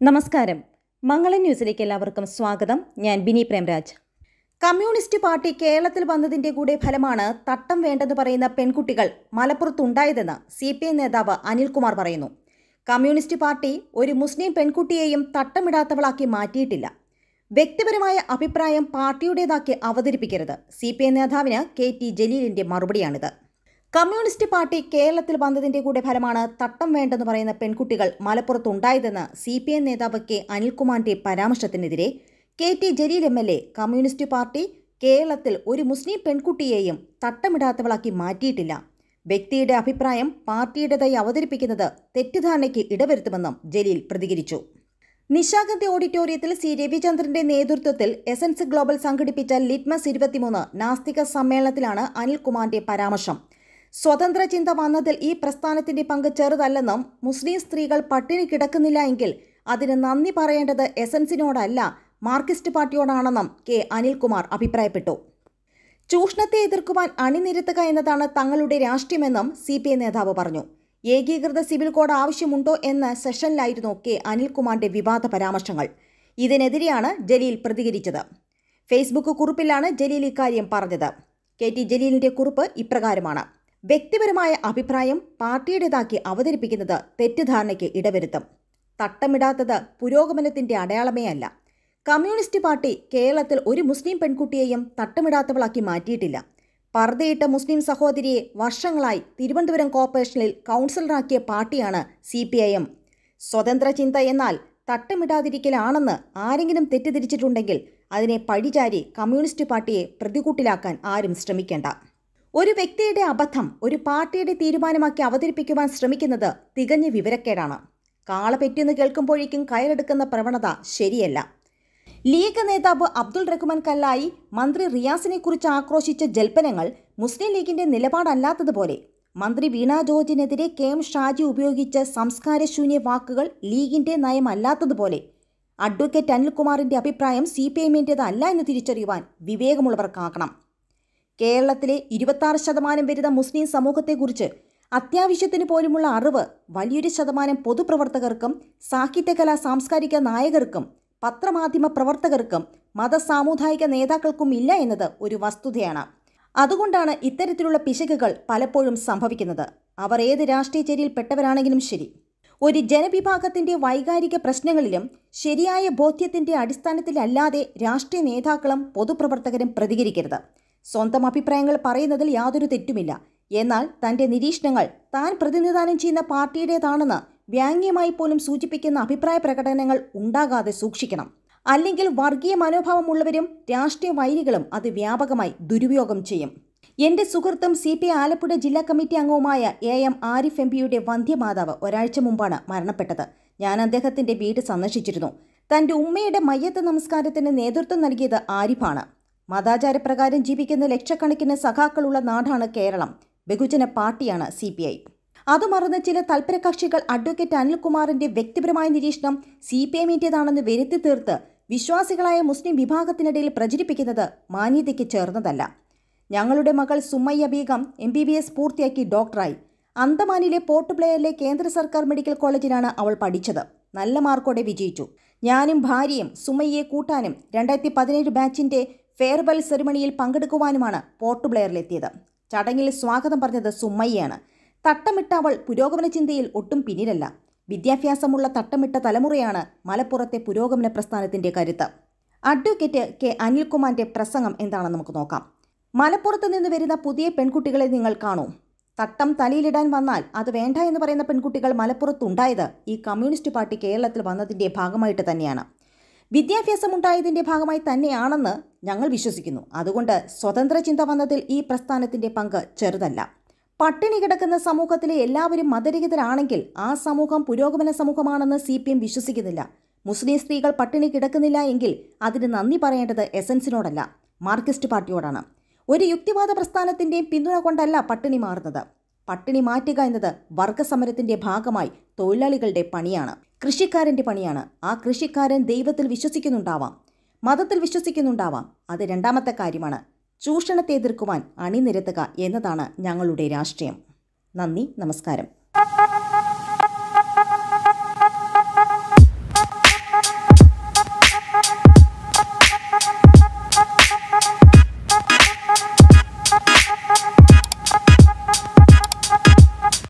നമസ്കാരം മംഗളം ന്യൂസിലേക്ക് എല്ലാവർക്കും സ്വാഗതം ഞാൻ ബിനി പ്രേംരാജ് കമ്മ്യൂണിസ്റ്റ് പാർട്ടി കേരളത്തിൽ വന്നതിന്റെ കൂടെ ഫലമാണ് തട്ടം വേണ്ടെന്ന് പറയുന്ന പെൺകുട്ടികൾ മലപ്പുറത്തുണ്ടായതെന്ന് സി പി എം നേതാവ് അനിൽകുമാർ പറയുന്നു കമ്മ്യൂണിസ്റ്റ് പാർട്ടി ഒരു മുസ്ലിം പെൺകുട്ടിയെയും തട്ടമിടാത്തവളാക്കി മാറ്റിയിട്ടില്ല വ്യക്തിപരമായ അഭിപ്രായം പാർട്ടിയുടേതാക്കി അവതരിപ്പിക്കരുത് സി പി എം നേതാവിന് കെ ടി ജലീലിന്റെ മറുപടിയാണിത് കമ്മ്യൂണിസ്റ്റ് പാർട്ടി കേരളത്തിൽ വന്നതിന്റെ കൂടെ ഫലമാണ് തട്ടം വേണ്ടെന്ന് പറയുന്ന പെൺകുട്ടികൾ മലപ്പുറത്തുണ്ടായതെന്ന് സി പി എം നേതാവ് കെ അനിൽകുമാറിന്റെ പരാമർശത്തിനെതിരെ K T Jaleel M L A communist party കേരളത്തിൽ ഒരു മുസ്ലിം പെൺകുട്ടിയെയും തട്ടമിടാത്തവളാക്കി മാറ്റിയിട്ടില്ല വ്യക്തിയുടെ അഭിപ്രായം പാർട്ടിയുടേതായി അവതരിപ്പിക്കുന്നത് തെറ്റിദ്ധാരണയ്ക്ക് ഇടവരുത്തുമെന്നും ജലീൽ പ്രതികരിച്ചു നിശാഗന്ധി ഓഡിറ്റോറിയത്തിൽ സി രവിചന്ദ്രന്റെ നേതൃത്വത്തിൽ എസൻസ് ഗ്ലോബൽ സംഘടിപ്പിച്ച ലിറ്റ്മസ് ഇരുപത്തിമൂന്ന് നാസ്തിക സമ്മേളനത്തിലാണ് അനിൽകുമാറിന്റെ പരാമർശം സ്വതന്ത്ര ചിന്ത വന്നതിൽ ഈ പ്രസ്ഥാനത്തിന്റെ പങ്ക് ചെറുതല്ലെന്നും മുസ്ലിം സ്ത്രീകൾ പട്ടിണി കിടക്കുന്നില്ല എങ്കിൽ അതിന് നന്ദി പറയേണ്ടത് എസൻസിനോടല്ല മാർക്സിസ്റ്റ് പാർട്ടിയോടാണെന്നും കെ അനിൽകുമാർ അഭിപ്രായപ്പെട്ടു ചൂഷണത്തെ എതിർക്കുവാൻ അണിനിരത്തുക എന്നതാണ് തങ്ങളുടെ രാഷ്ട്രീയമെന്നും സി പി ഐ നേതാവ് പറഞ്ഞു ഏകീകൃത സിവിൽ കോഡ് ആവശ്യമുണ്ടോ എന്ന സെഷനിലായിരുന്നു കെ അനിൽകുമാറിന്റെ വിവാദ പരാമർശങ്ങൾ ഇതിനെതിരെയാണ് ജലീൽ പ്രതികരിച്ചത് ഫേസ്ബുക്ക് കുറിപ്പിലാണ് ജലീൽ ഇക്കാര്യം പറഞ്ഞത് കെ ടി ജലീലിന്റെ കുറിപ്പ് ഇപ്രകാരമാണ് വ്യക്തിപരമായ അഭിപ്രായം പാർട്ടിയുടേതാക്കി അവതരിപ്പിക്കുന്നത് തെറ്റിദ്ധാരണയ്ക്ക് ഇടവരുത്തും തട്ടമിടാത്തത് പുരോഗമനത്തിന്റെ അടയാളമേ അല്ല കമ്മ്യൂണിസ്റ്റ് പാർട്ടി കേരളത്തിൽ ഒരു മുസ്ലിം പെൺകുട്ടിയെയും തട്ടമിടാത്തവളാക്കി മാറ്റിയിട്ടില്ല പർദ്ദയിട്ട മുസ്ലിം സഹോദരിയെ വർഷങ്ങളായി തിരുവനന്തപുരം കോർപ്പറേഷനിൽ കൗൺസിലറാക്കിയ പാർട്ടിയാണ് സി പി ഐ എം സ്വതന്ത്ര ചിന്ത എന്നാൽ തട്ടമിടാതിരിക്കലാണെന്ന് ആരെങ്കിലും തെറ്റിദ്ധരിച്ചിട്ടുണ്ടെങ്കിൽ അതിനെ പഴിചാരി കമ്മ്യൂണിസ്റ്റ് പാർട്ടിയെ പ്രതികൂട്ടിലാക്കാൻ ആരും ശ്രമിക്കേണ്ട ഒരു വ്യക്തിയുടെ അബദ്ധം ഒരു പാർട്ടിയുടെ തീരുമാനമാക്കി അവതരിപ്പിക്കുവാൻ ശ്രമിക്കുന്നത് തികഞ്ഞ വിവരക്കേടാണ് കാള പെറ്റെന്ന് കേൾക്കുമ്പോഴേക്കും കയറെടുക്കുന്ന പ്രവണത ശരിയല്ല ലീഗ് നേതാവ് അബ്ദുൾ റഹ്മാൻ കല്ലായി മന്ത്രി റിയാസിനെ കുറിച്ച് ആക്രോശിച്ച ജൽപ്പനങ്ങൾ മുസ്ലിം ലീഗിന്റെ നിലപാടല്ലാത്തതുപോലെ മന്ത്രി വീണ ജോർജിനെതിരെ കെ എം ഷാജി ഉപയോഗിച്ച സംസ്കാരശൂന്യ വാക്കുകൾ ലീഗിന്റെ നയമല്ലാത്തതുപോലെ അഡ്വക്കേറ്റ് അനിൽകുമാറിന്റെ അഭിപ്രായം സി പി എമ്മിൻ്റെതല്ല എന്ന് തിരിച്ചറിയുവാൻ വിവേകമുള്ളവർക്കാകണം കേരളത്തിലെ ഇരുപത്താറ് ശതമാനം വരുന്ന മുസ്ലിം സമൂഹത്തെക്കുറിച്ച് അത്യാവശ്യത്തിന് പോലുമുള്ള അറിവ് വലിയൊരു ശതമാനം പൊതുപ്രവർത്തകർക്കും സാഹിത്യകലാ സാംസ്കാരിക നായകർക്കും പത്രമാധ്യമ പ്രവർത്തകർക്കും മതസാമുദായിക നേതാക്കൾക്കും ഇല്ല എന്നത് ഒരു വസ്തുതയാണ് അതുകൊണ്ടാണ് ഇത്തരത്തിലുള്ള പിശകുകൾ പലപ്പോഴും സംഭവിക്കുന്നത് അവർ ഏത് രാഷ്ട്രീയ ചേരിയിൽപ്പെട്ടവരാണെങ്കിലും ശരി ഒരു ജനവിഭാഗത്തിന്റെ വൈകാരിക പ്രശ്നങ്ങളിലും ശരിയായ ബോധ്യത്തിന്റെ അടിസ്ഥാനത്തിലല്ലാതെ രാഷ്ട്രീയ നേതാക്കളും പൊതുപ്രവർത്തകരും പ്രതികരിക്കരുത് സ്വന്തം അഭിപ്രായങ്ങൾ പറയുന്നതിൽ യാതൊരു തെറ്റുമില്ല എന്നാൽ തന്റെ നിരീക്ഷണങ്ങൾ താൻ പ്രതിനിധാനം ചെയ്യുന്ന പാർട്ടിയുടേതാണെന്ന് വ്യാംഗ്യമായി പോലും സൂചിപ്പിക്കുന്ന അഭിപ്രായ പ്രകടനങ്ങൾ ഉണ്ടാകാതെ സൂക്ഷിക്കണം അല്ലെങ്കിൽ വർഗീയ മനോഭാവമുള്ളവരും രാഷ്ട്രീയ വൈരികളും അത് വ്യാപകമായി ദുരുപയോഗം ചെയ്യും എന്റെ സുഹൃത്തും സി പി ആലപ്പുഴ ജില്ലാ കമ്മിറ്റി അംഗവുമായ എ എം ആരിഫ് എം പിയുടെ വന്ധ്യമാതാവ് ഒരാഴ്ച മുമ്പാണ് മരണപ്പെട്ടത് ഞാൻ അദ്ദേഹത്തിന്റെ വീട് സന്ദർശിച്ചിരുന്നു തന്റെ ഉമ്മയുടെ മയ്യത്ത് നമസ്കാരത്തിന് നേതൃത്വം നൽകിയത് ആരിഫാണ് മതാചാരപ്രകാരം ജീവിക്കുന്ന ലക്ഷക്കണക്കിന് സഖാക്കളുള്ള നാടാണ് കേരളം ബഹുജന പാർട്ടിയാണ് സി പി ഐ അത് മറന്ന് ചില തൽപരകക്ഷികൾ അഡ്വക്കേറ്റ് അനിൽകുമാറിന്റെ വ്യക്തിപരമായ നിരീക്ഷണം സി പി എമ്മിൻ്റെതാണെന്ന് വരുത്തി തീർത്ത് വിശ്വാസികളായ മുസ്ലിം വിഭാഗത്തിനിടയിൽ പ്രചരിപ്പിക്കുന്നത് മാന്യതയ്ക്ക് ചേർന്നതല്ല ഞങ്ങളുടെ മകൾ Sumayya Begum M B B S പൂർത്തിയാക്കി ഡോക്ടറായി അന്തമാനിലെ പോർട്ട് ബ്ലെയറിലെ കേന്ദ്ര സർക്കാർ മെഡിക്കൽ കോളേജിലാണ് അവൾ പഠിച്ചത് നല്ല മാർക്കോടെ വിജയിച്ചു ഞാനും ഭാര്യയും സുമയ്യയെ കൂട്ടാനും രണ്ടായിരത്തി പതിനേഴ് ബാച്ചിന്റെ ഫെയർവെൽ സെറിമണിയിൽ പങ്കെടുക്കുവാനുമാണ് പോർട്ട് ബ്ലെയറിലെത്തിയത് ചടങ്ങിൽ സ്വാഗതം പറഞ്ഞത് സുമയ്യയാണ് തട്ടമിട്ട അവൾ പുരോഗമന ചിന്തയിൽ ഒട്ടും പിന്നിലല്ല വിദ്യാഭ്യാസമുള്ള തട്ടമിട്ട തലമുറയാണ് മലപ്പുറത്തെ പുരോഗമന പ്രസ്ഥാനത്തിന്റെ കരുത്ത് അഡ്വക്കേറ്റ് കെ അനിൽകുമാറിന്റെ പ്രസംഗം എന്താണെന്ന് നമുക്ക് നോക്കാം മലപ്പുറത്ത് നിന്ന് വരുന്ന പുതിയ പെൺകുട്ടികളെ നിങ്ങൾ കാണൂ തട്ടം തലയിലിടാൻ വന്നാൽ അത് വേണ്ട എന്ന് പറയുന്ന പെൺകുട്ടികൾ മലപ്പുറത്തുണ്ടായത് ഈ കമ്മ്യൂണിസ്റ്റ് പാർട്ടി കേരളത്തിൽ വന്നതിന്റെ ഭാഗമായിട്ട് തന്നെയാണ് വിദ്യാഭ്യാസമുണ്ടായതിന്റെ ഭാഗമായി തന്നെയാണെന്ന് ഞങ്ങൾ വിശ്വസിക്കുന്നു അതുകൊണ്ട് സ്വതന്ത്ര ചിന്ത വന്നതിൽ ഈ പ്രസ്ഥാനത്തിന്റെ പങ്ക് ചെറുതല്ല പട്ടിണി കിടക്കുന്ന സമൂഹത്തിലെ എല്ലാവരും മതരഹിതരാണെങ്കിൽ ആ സമൂഹം പുരോഗമന സമൂഹമാണെന്ന് സി പി എം വിശ്വസിക്കുന്നില്ല മുസ്ലിം സ്ത്രീകൾ പട്ടിണി കിടക്കുന്നില്ല എങ്കിൽ അതിന് നന്ദി പറയേണ്ടത് എസൻസിനോടല്ല മാർക്സിസ്റ്റ് പാർട്ടിയോടാണ് ഒരു യുക്തിവാദ പ്രസ്ഥാനത്തിന്റെയും പിന്തുണ കൊണ്ടല്ല പട്ടിണി മാറുന്നത് പട്ടിണി മാറ്റുക എന്നത് വർഗസമരത്തിന്റെ ഭാഗമായി തൊഴിലാളികളുടെ പണിയാണ് കൃഷിക്കാരന്റെ പണിയാണ് ആ കൃഷിക്കാരൻ ദൈവത്തിൽ വിശ്വസിക്കുന്നുണ്ടാവാം മതത്തിൽ വിശ്വസിക്കുന്നുണ്ടാവാം അത് രണ്ടാമത്തെ കാര്യമാണ് ചൂഷണത്തെ എതിർക്കുവാൻ അണിനിരത്തുക എന്നതാണ് ഞങ്ങളുടെ രാഷ്ട്രീയം നന്ദി നമസ്കാരം